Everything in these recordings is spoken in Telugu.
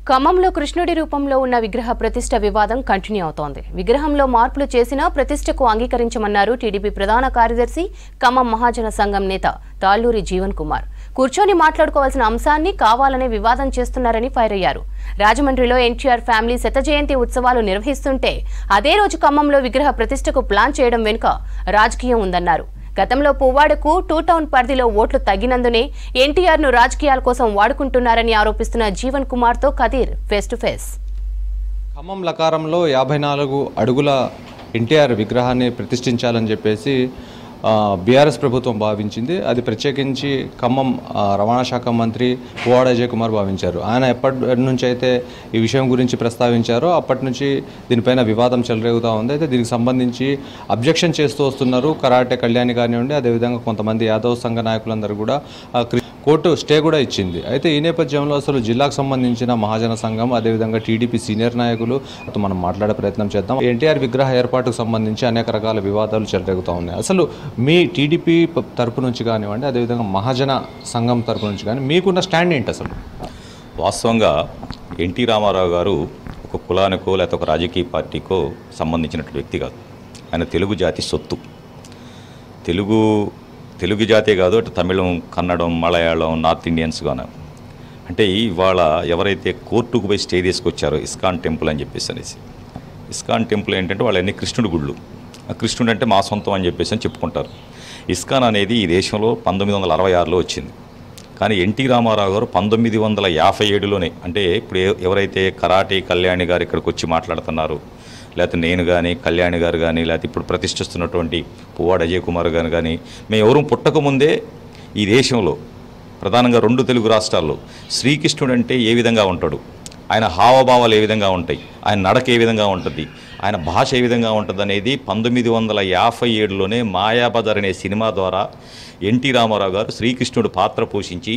ఖమ్మంలో కృష్ణుడి రూపంలో ఉన్న విగ్రహ ప్రతిష్ట వివాదం కంటిన్యూ అవుతోంది విగ్రహంలో మార్పులు చేసినా ప్రతిష్టకు అంగీకరించమన్నారు టీడీపీ ప్రధాన కార్యదర్శి ఖమ్మం మహాజన సంఘం నేత తాళ్లూరి జీవన్ కుమార్ కూర్చొని మాట్లాడుకోవాల్సిన అంశాన్ని కావాలనే వివాదం చేస్తున్నారని ఫైర్ అయ్యారు రాజమండ్రిలో ఎన్టీఆర్ ఫ్యామిలీ శత జయంతి ఉత్సవాలు నిర్వహిస్తుంటే అదే రోజు ఖమ్మంలో విగ్రహ ప్రతిష్టకు ప్లాన్ చేయడం వెనుక రాజకీయం ఉందన్నారు గతంలో పువ్వాడకు టూ టౌన్ పరిధిలో ఓట్లు తగ్గినందునే ఎన్టీఆర్ ను రాజకీయాల కోసం వాడుకుంటున్నారని ఆరోపిస్తున్న జీవన్ కుమార్ తో Khadeer face to face Khammam లకారంలో యాభై నాలుగు అడుగుల ఎన్టీఆర్ విగ్రహాన్ని ప్రతిష్ఠించాలని చెప్పేసి బీఆర్ఎస్ ప్రభుత్వం భావించింది అది ప్రత్యేకించి ఖమ్మం ఆ, రవాణా శాఖ మంత్రి పువ్వాడ అజయ్ కుమార్ భావించారు ఆయన ఎప్పటి నుంచి అయితే ఈ విషయం గురించి ప్రస్తావించారో అప్పటి నుంచి దీనిపైన వివాదం చెలరేగుతూ ఉంది అయితే దీనికి సంబంధించి అబ్జెక్షన్ చేస్తూ వస్తున్నారు కరాటే కళ్యాణి కానివ్వండి అదేవిధంగా కొంతమంది యాదవ్ సంఘ నాయకులందరూ కూడా ఆ, క్రి- కోర్టు స్టే కూడా ఇచ్చింది అయితే ఈ నేపథ్యంలో అసలు జిల్లాకు సంబంధించిన మహాజన సంఘం అదేవిధంగా టీడీపీ సీనియర్ నాయకులు తో మనం మాట్లాడే ప్రయత్నం చేద్దాం ఎన్టీఆర్ విగ్రహ ఏర్పాటుకు సంబంధించి అనేక రకాల వివాదాలు చెలరేగుతూ ఉన్నాయి అసలు మీ టీడీపీ ప- తరపు నుంచి కానివ్వండి అదేవిధంగా మహాజన సంఘం తరపు నుంచి కానీ మీకున్న స్టాండ్ ఏంటి అసలు వాస్తవంగా ఎన్టీ రామారావు గారు ఒక కులానికో లేకపోతే ఒక రాజకీయ పార్టీకో సంబంధించినటువంటి వ్యక్తి కాదు ఆయన తెలుగు జాతి సొత్తు తెలుగు తెలుగు జాతే కాదు అటు తమిళం కన్నడం మలయాళం నార్త్ ఇండియన్స్ గాను అంటే ఇవాళ ఎవరైతే కోర్టుకు పోయి స్టే తీసుకొచ్చారో ఇస్కాన్ టెంపుల్ అని చెప్పేసి అనేసి ఇస్కాన్ టెంపుల్ ఏంటంటే వాళ్ళన్నీ కృష్ణుడి గుళ్ళు ఆ కృష్ణుడు అంటే మా సొంతం అని చెప్పేసి అని చెప్పుకుంటారు ఇస్కాన్ అనేది ఈ దేశంలో పంతొమ్మిది వందల అరవై ఆరులో వచ్చింది కానీ ఎన్టీ రామారావు గారు పంతొమ్మిది వందల యాభై ఏడులోనే అంటే ఇప్పుడు ఏ- ఎవరైతే కరాటే కళ్యాణి గారు ఇక్కడికి వచ్చి మాట్లాడుతున్నారు లేకపోతే నేను కానీ కళ్యాణి గారు కానీ లేకపోతే ఇప్పుడు ప్రతిష్ఠిస్తున్నటువంటి పువ్వాడ అజయ్ కుమార్ గారు కానీ మేము ఎవరూ పుట్టకముందే ఈ దేశంలో ప్రధానంగా రెండు తెలుగు రాష్ట్రాల్లో శ్రీకృష్ణుడు అంటే ఏ విధంగా ఉంటాడు ఆయన హావభావాలు ఏ విధంగా ఉంటాయి ఆయన నడక ఏ విధంగా ఉంటుంది ఆయన భాష ఏ విధంగా ఉంటుంది అనేది పంతొమ్మిది వందల యాభై ఏడులోనే మాయాబజార్ అనే సినిమా ద్వారా ఎన్టీ రామారావు గారు శ్రీకృష్ణుడు పాత్ర పోషించి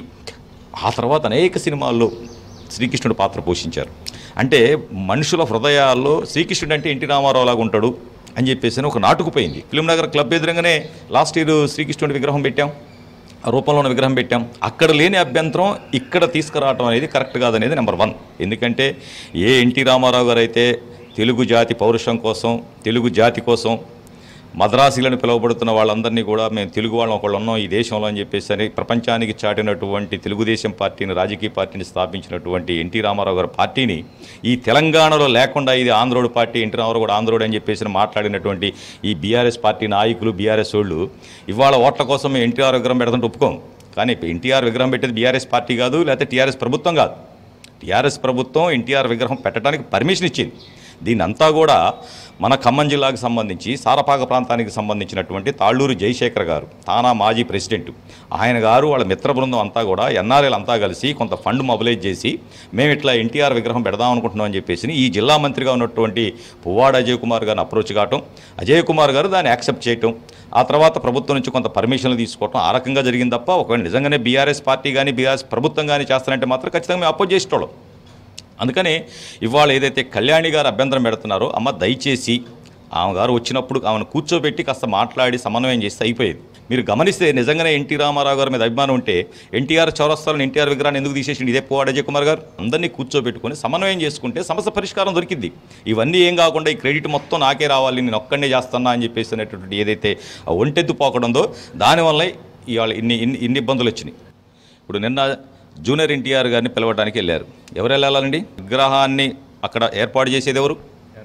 ఆ తర్వాత అనేక సినిమాల్లో శ్రీకృష్ణుడు పాత్ర పోషించారు అంటే మనుషుల హృదయాల్లో శ్రీకృష్ణుడు అంటే ఎన్టీ రామారావు లాగా ఉంటాడు అని చెప్పేసి అని ఒక నాటుకుపోయింది ఫిలిం నగర్ క్లబ్ ఎదురుగానే లాస్ట్ ఇయర్ శ్రీకృష్ణుడి విగ్రహం పెట్టాం ఆ రూపంలో ఉన్న విగ్రహం పెట్టాం అక్కడ లేని అభ్యంతరం ఇక్కడ తీసుకురావటం అనేది కరెక్ట్ కాదనేది నెంబర్ వన్ ఎందుకంటే ఏ ఎన్టీ రామారావు గారు అయితే తెలుగు జాతి పౌరుషం కోసం తెలుగు జాతి కోసం మద్రాసీలను పిలువబడుతున్న వాళ్ళందరినీ కూడా మేము తెలుగు వాళ్ళం ఒకళ్ళు ఉన్నాం ఈ దేశంలో అని చెప్పేసి అని ప్రపంచానికి చాటినటువంటి తెలుగుదేశం పార్టీని రాజకీయ పార్టీని స్థాపించినటువంటి ఎన్టీ రామారావు గారి పార్టీని ఈ తెలంగాణలో లేకుండా ఇది ఆంధ్రోడు పార్టీ ఎన్టీ రామారావు కూడా ఆంధ్రోడు అని చెప్పేసి మాట్లాడినటువంటి ఈ బీఆర్ఎస్ పార్టీ నాయకులు బీఆర్ఎస్ వాళ్ళు ఇవాళ ఓట్ల కోసం మేము ఎన్టీఆర్ విగ్రహం పెడుతుంటే ఒప్పుకోం కానీ ఎన్టీఆర్ విగ్రహం పెట్టేది బీఆర్ఎస్ పార్టీ కాదు లేకపోతే టీఆర్ఎస్ ప్రభుత్వం కాదు టీఆర్ఎస్ ప్రభుత్వం ఎన్టీఆర్ విగ్రహం పెట్టడానికి పర్మిషన్ ఇచ్చింది దీన్ని అంతా కూడా మన ఖమ్మం జిల్లాకు సంబంధించి సారపాక ప్రాంతానికి సంబంధించినటువంటి తాళ్ళూరు జయశేఖర్ గారు తానా మాజీ ప్రెసిడెంట్ ఆయన గారు వాళ్ళ మిత్ర బృందం అంతా కూడా ఎన్ఆర్ఎల్ అంతా కలిసి కొంత ఫండ్ మొబిలైజ్ చేసి మేము ఇట్లా ఎన్టీఆర్ విగ్రహం పెడదాం అనుకుంటున్నాం అని చెప్పేసి ఈ జిల్లా మంత్రిగా ఉన్నటువంటి పువ్వాడ అజయ్ కుమార్ గారిని అప్రోచ్ కావటం అజయ్ కుమార్ గారు దాన్ని యాక్సెప్ట్ చేయటం ఆ తర్వాత ప్రభుత్వం నుంచి కొంత పర్మిషన్లు తీసుకోవటం ఆ రకంగా జరిగింది తప్ప ఒకవేళ నిజంగానే బీఆర్ఎస్ పార్టీ కానీ బీఆర్ఎస్ ప్రభుత్వం కానీ చేస్తారంటే మాత్రం ఖచ్చితంగా మేము అపోజ్ చేసేటోళ్ళం అందుకని ఇవాళ ఏదైతే కళ్యాణి గారు అభ్యంతరం పెడుతున్నారో అమ్మ దయచేసి ఆమె గారు వచ్చినప్పుడు ఆమెను కూర్చోబెట్టి కాస్త మాట్లాడి సమన్వయం చేస్తే అయిపోయేది మీరు గమనిస్తే నిజంగానే ఎన్టీ రామారావు గారి మీద అభిమానం ఉంటే ఎన్టీఆర్ చౌరస్తాలను ఎన్టీఆర్ విగ్రహాన్ని ఎందుకు తీసేసింది ఇదే పోవాడ అజయ్ కుమార్ గారు అందరినీ కూర్చోబెట్టుకొని సమన్వయం చేసుకుంటే సమస్య పరిష్కారం దొరికింది ఇవన్నీ ఏం కాకుండా ఈ క్రెడిట్ మొత్తం నాకే రావాలి నేను ఒక్కడే చేస్తున్నా అని చెప్పేసి అనేటువంటి ఏదైతే ఆ ఒంటెద్దు పోకడందో దానివల్ల ఇవాళ ఇన్ని ఇన్ని ఇన్ని ఇబ్బందులు వచ్చినాయి ఇప్పుడు నిన్న జూనియర్ ఎన్టీఆర్ గారిని పిలవడానికి వెళ్ళారు ఎవరు వెళ్ళాలండి విగ్రహాన్ని అక్కడ ఏర్పాటు చేసేది ఎవరు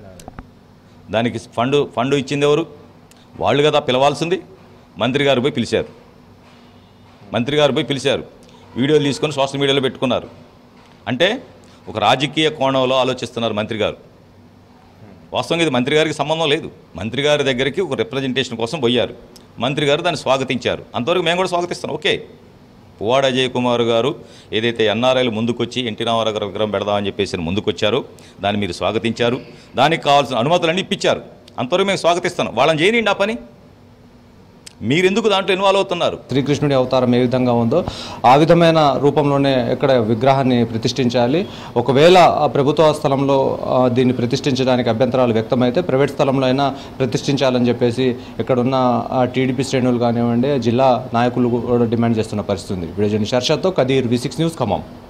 దానికి ఫండ్ ఫండ్ ఇచ్చింది ఎవరు వాళ్ళు కదా పిలవాల్సింది మంత్రి గారు పోయి పిలిచారు మంత్రి గారు పోయి పిలిచారు వీడియోలు తీసుకొని సోషల్ మీడియాలో పెట్టుకున్నారు అంటే ఒక రాజకీయ కోణంలో ఆలోచిస్తున్నారు మంత్రి గారు వాస్తవంగా ఇది మంత్రి గారికి సంబంధం లేదు మంత్రి గారి దగ్గరికి ఒక రిప్రజెంటేషన్ కోసం పోయారు మంత్రి గారు దాన్ని స్వాగతించారు అంతవరకు మేము కూడా స్వాగతిస్తున్నాం ఓకే పువ్వాడ అజయ్ కుమార్ గారు ఏదైతే ఎన్ఆర్ఐలు ముందుకొచ్చి ఎన్టీ రామారావు గారి విగ్రహం పెడదామని చెప్పేసి ముందుకొచ్చారు దాన్ని మీరు స్వాగతించారు దానికి కావాల్సిన అనుమతులన్నీ ఇప్పించారు అంతవరకు మేము స్వాగతిస్తున్నాం వాళ్ళని చేయనిండి ఆ పని మీరెందుకు దాంట్లో ఇన్వాల్వ్ అవుతున్నారు శ్రీకృష్ణుడి అవతారం ఏ విధంగా ఉందో ఆ విధమైన రూపంలోనే ఇక్కడ విగ్రహాన్ని ప్రతిష్ఠించాలి ఒకవేళ ఆ ప్రభుత్వ స్థలంలో ఆ, దీన్ని ప్రతిష్ఠించడానికి అభ్యంతరాలు వ్యక్తమైతే ప్రైవేట్ స్థలంలో అయినా ప్రతిష్ఠించాలని చెప్పేసి ఇక్కడున్న టీడీపీ శ్రేణులు కానివ్వండి జిల్లా నాయకులు కూడా డిమాండ్ చేస్తున్న పరిస్థితి ఉంది విడజని షర్షత్తో Khadeer V six news Khammam